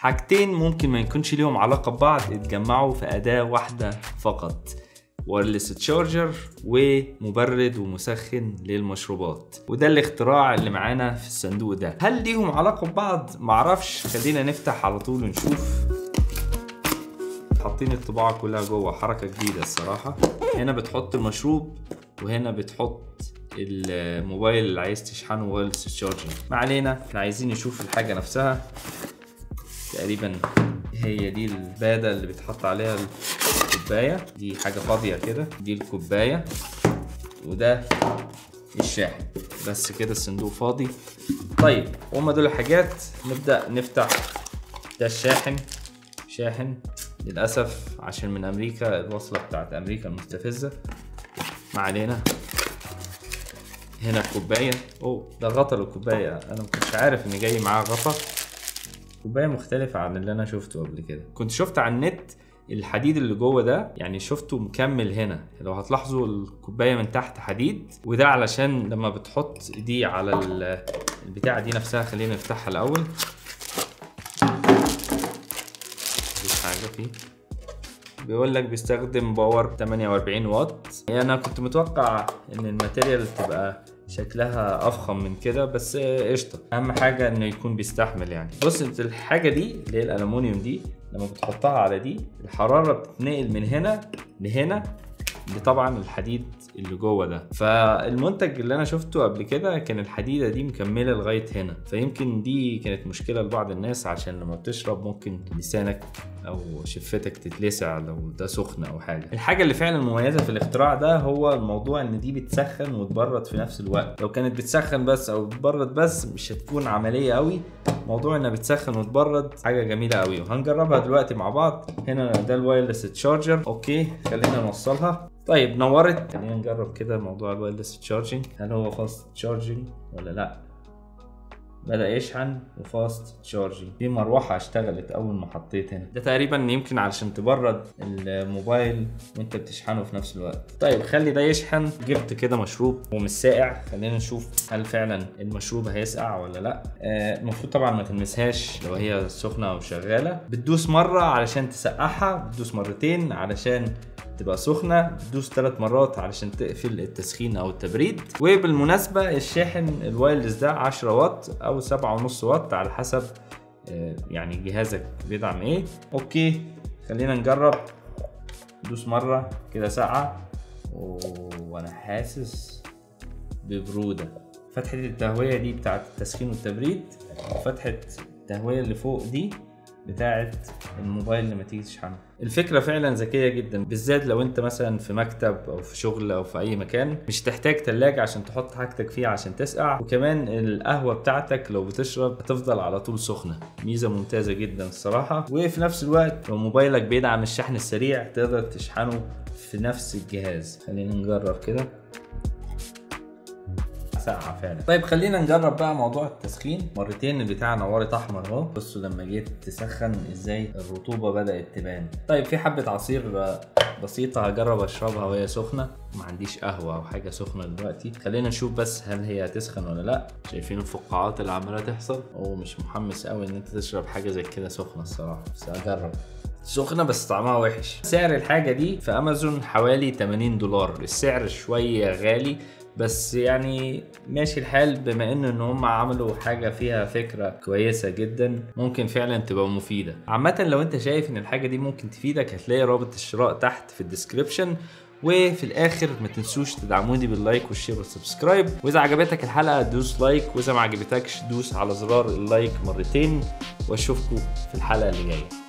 حاجتين ممكن ما يكونش ليهم علاقة ببعض اتجمعوا في أداة واحدة فقط وايرلس تشارجر ومبرد ومسخن للمشروبات وده الاختراع اللي معانا في الصندوق ده هل ليهم علاقة ببعض معرفش خلينا نفتح على طول ونشوف حاطين الطباعة كلها جوه حركة جديدة الصراحة هنا بتحط المشروب وهنا بتحط الموبايل اللي عايز تشحنه وايرلس تشارجر ما علينا احنا عايزين نشوف الحاجة نفسها تقريبا هي دي البادة اللي بيتحط عليها الكوباية دي حاجة فاضية كده دي الكوباية وده الشاحن بس كده الصندوق فاضي طيب هما دول الحاجات نبدأ نفتح ده الشاحن شاحن للأسف عشان من أمريكا الوصلة بتاعت أمريكا المستفزة ما علينا هنا الكوباية اوه ده غطا للكوباية انا ما كنتش عارف ان جاي معاه غطا كوباية مختلفة عن اللي انا شفته قبل كده كنت شفت على النت الحديد اللي جوه ده يعني شفته مكمل هنا لو هتلاحظوا الكوبايه من تحت حديد وده علشان لما بتحط دي على ال- البتاعه دي نفسها خلينا نفتحها الاول مفيش حاجه فيه بيقول لك بيستخدم باور 48 واط يعني انا كنت متوقع ان الماتيريال تبقى شكلها افخم من كده بس قشطه اهم حاجه انه يكون بيستحمل يعني بص انت الحاجه دي اللي هي الالومنيوم دي لما بتحطها على دي الحراره بتتنقل من هنا لهنا لطبعا الحديد اللي جوه ده فالمنتج اللي انا شفته قبل كده كان الحديده دي مكمله لغايه هنا فيمكن دي كانت مشكله لبعض الناس عشان لما بتشرب ممكن لسانك او شفتك تتلسع لو ده سخن او حاجه الحاجه اللي فعلا مميزه في الاختراع ده هو الموضوع ان دي بتسخن وتبرد في نفس الوقت لو كانت بتسخن بس او بتبرد بس مش هتكون عمليه قوي موضوع انها بتسخن وتبرد حاجه جميله قوي وهنجربها دلوقتي مع بعض هنا ده الوايرلس تشارجر اوكي خلينا نوصلها طيب نورت خلينا نجرب كده موضوع الوايرلس تشارجنج هل هو فاست تشارجنج ولا لا بدأ يشحن وفاست تشارجنج في مروحة اشتغلت أول ما حطيت هنا ده تقريبا يمكن علشان تبرد الموبايل وانت بتشحنه في نفس الوقت طيب خلي ده يشحن جبت كده مشروب ومش ساقع خلينا نشوف هل فعلا المشروب هيسقع ولا لا آه، المفروض طبعا ما تلمسهاش لو هي سخنة أو شغالة بتدوس مرة علشان تسقعها بتدوس مرتين علشان تبقى سخنة بتدوس ثلاث مرات علشان تقفل التسخين أو التبريد وبالمناسبة الشاحن الوايرلس ده 10 واط أو 7.5 واط على حسب آه، يعني جهازك بيدعم ايه اوكي خلينا نجرب دوس مرة كده ساعة وانا حاسس ببرودة فتحة التهوية دي بتاعت التسخين والتبريد وفتحة التهوية اللي فوق دي بتاعت الموبايل لما تيجي تشحنه الفكرة فعلا ذكية جدا بالذات لو انت مثلا في مكتب او في شغل او في اي مكان مش تحتاج تلاجة عشان تحط حاجتك فيها عشان تسقع وكمان القهوة بتاعتك لو بتشرب هتفضل على طول سخنة ميزة ممتازة جدا الصراحة وفي نفس الوقت لو موبايلك بيدعم الشحن السريع تقدر تشحنه في نفس الجهاز خلينا نجرب كده ساعة فعلا طيب خلينا نجرب بقى موضوع التسخين مرتين البتاع نورت احمر اهو بصوا لما جيت تسخن ازاي الرطوبة بدأت تبان طيب في حبة عصير آه، بسيطة هجرب اشربها وهي سخنة ما عنديش قهوة او حاجة سخنة دلوقتي خلينا نشوف بس هل هي هتسخن ولا لا شايفين الفقاعات اللي عمالة تحصل هو مش محمس قوي ان انت تشرب حاجة زي كده سخنة الصراحة بس هجرب سخنة بس طعمها وحش سعر الحاجة دي في امازون حوالي 80 دولار السعر شوية غالي بس يعني ماشي الحال بما ان ان هم عملوا حاجة فيها فكرة كويسة جدا ممكن فعلا تبقى مفيدة عامة لو انت شايف ان الحاجة دي ممكن تفيدك هتلاقي رابط الشراء تحت في الديسكريبشن وفي الاخر ما تنسوش تدعموني باللايك والشير والسبسكرايب واذا عجبتك الحلقه دوس لايك واذا ما عجبتكش دوس على زرار اللايك مرتين واشوفكم في الحلقه اللي جايه